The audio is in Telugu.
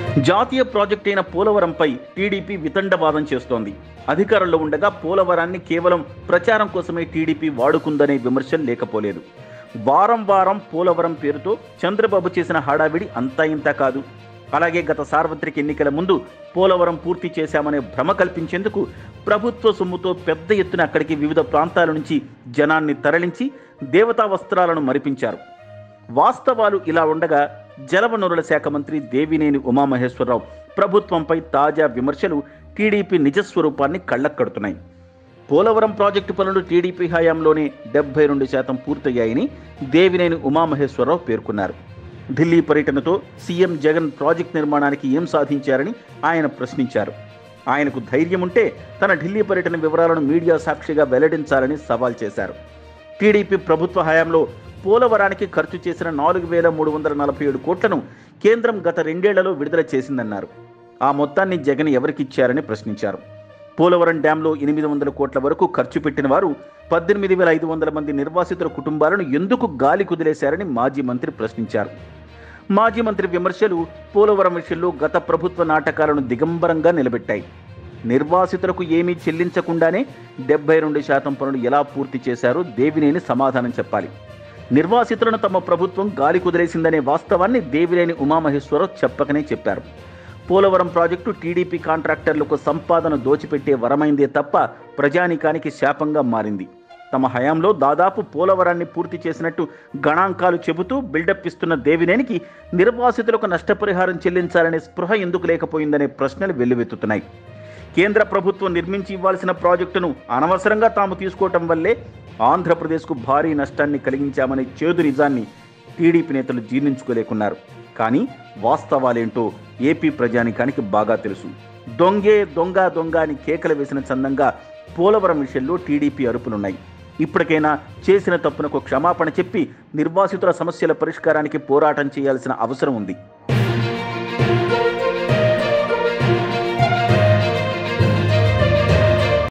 జాతీయ ప్రాజెక్ట్ అయిన పోలవరంపై టీడీపీ వితండవాదం చేస్తోంది అధికారంలో ఉండగా పోలవరాన్ని కేవలం ప్రచారం కోసమే టీడీపీ వాడుకుందనే విమర్శలు లేకపోలేదు వారం వారం పోలవరం పేరుతో చంద్రబాబు చేసిన హడావిడి అంతా ఇంత కాదు అలాగే గత సార్వత్రిక ఎన్నికల ముందు పోలవరం పూర్తి చేశామనే భ్రమ కల్పించేందుకు ప్రభుత్వ సొమ్ముతో పెద్ద ఎత్తున అక్కడికి వివిధ ప్రాంతాల నుంచి జనాన్ని తరలించి దేవతా వస్త్రాలను మరిపించారు వాస్తవాలు ఇలా ఉండగా జలవనరుల శాఖ మంత్రి దేవినేని ఉమామహేశ్వరరావు ప్రభుత్వంపై తాజా విమర్శలు టీడీపీ నిజస్వరూపాన్ని కళ్ళక్కడుతున్నాయి పోలవరం ప్రాజెక్టు పనులు టీడీపీ హయాంలోనే డెబ్బై రెండు శాతం పూర్తయ్యాయని దేవినేని ఉమామహేశ్వరరావు పేర్కొన్నారు ఢిల్లీ పర్యటనతో సీఎం జగన్ ప్రాజెక్ట్ నిర్మాణానికి ఏం సాధించారని ఆయన ప్రశ్నించారు ఆయనకు ధైర్యం ఉంటే తన ఢిల్లీ పర్యటన వివరాలను మీడియా సాక్షిగా వెల్లడించాలని సవాల్ చేశారు టీడీపీ ప్రభుత్వ హయాంలో పోలవరానికి ఖర్చు చేసిన నాలుగు వేల మూడు వందల నలభై ఏడు కోట్లను కేంద్రం గత రెండేళ్లలో విడుదల చేసిందన్నారు ఆ మొత్తాన్ని జగన్ ఎవరికిచ్చారని ప్రశ్నించారు పోలవరం డ్యాంలో ఎనిమిది వందల కోట్ల వరకు ఖర్చు పెట్టిన వారు పద్దెనిమిది వేల ఐదు వందల మంది నిర్వాసితుల కుటుంబాలను ఎందుకు గాలి కుదిలేశారని మాజీ మంత్రి ప్రశ్నించారు మాజీ మంత్రి విమర్శలు పోలవరం విషయంలో గత ప్రభుత్వ నాటకాలను దిగంబరంగా నిలబెట్టాయి నిర్వాసితులకు ఏమీ చెల్లించకుండానే డెబ్బై రెండు శాతం పనులు ఎలా పూర్తి చేశారో దేవినేని సమాధానం చెప్పాలి నిర్వాసితులను తమ ప్రభుత్వం గాలి కుదిరేసిందనే వాస్తవాన్ని దేవినేని ఉమామహేశ్వరరావు చెప్పకనే చెప్పారు పోలవరం ప్రాజెక్టు టీడీపీ కాంట్రాక్టర్లకు సంపాదన దోచిపెట్టే వరమైందే తప్ప ప్రజానీకానికి శాపంగా మారింది తమ హయాంలో దాదాపు పోలవరాన్ని పూర్తి చేసినట్టు గణాంకాలు చెబుతూ బిల్డప్ ఇస్తున్న దేవినేనికి నిర్వాసితులకు నష్టపరిహారం చెల్లించాలనే స్పృహ ఎందుకు లేకపోయిందనే ప్రశ్నలు వెల్లువెత్తుతున్నాయి కేంద్ర ప్రభుత్వం నిర్మించి ఇవ్వాల్సిన ప్రాజెక్టును అనవసరంగా తాము తీసుకోవటం వల్లే ఆంధ్రప్రదేశ్కు భారీ నష్టాన్ని కలిగించామనే చేదు నిజాన్ని టీడీపీ నేతలు జీర్ణించుకోలేకున్నారు కానీ వాస్తవాలేంటో ఏపీ ప్రజానికానికి బాగా తెలుసు దొంగే దొంగ దొంగ అని కేకలు వేసిన చందంగా పోలవరం విషయంలో టీడీపీ అరుపులున్నాయి ఇప్పటికైనా చేసిన తప్పునకు క్షమాపణ చెప్పి నిర్వాసితుల సమస్యల పరిష్కారానికి పోరాటం చేయాల్సిన అవసరం ఉంది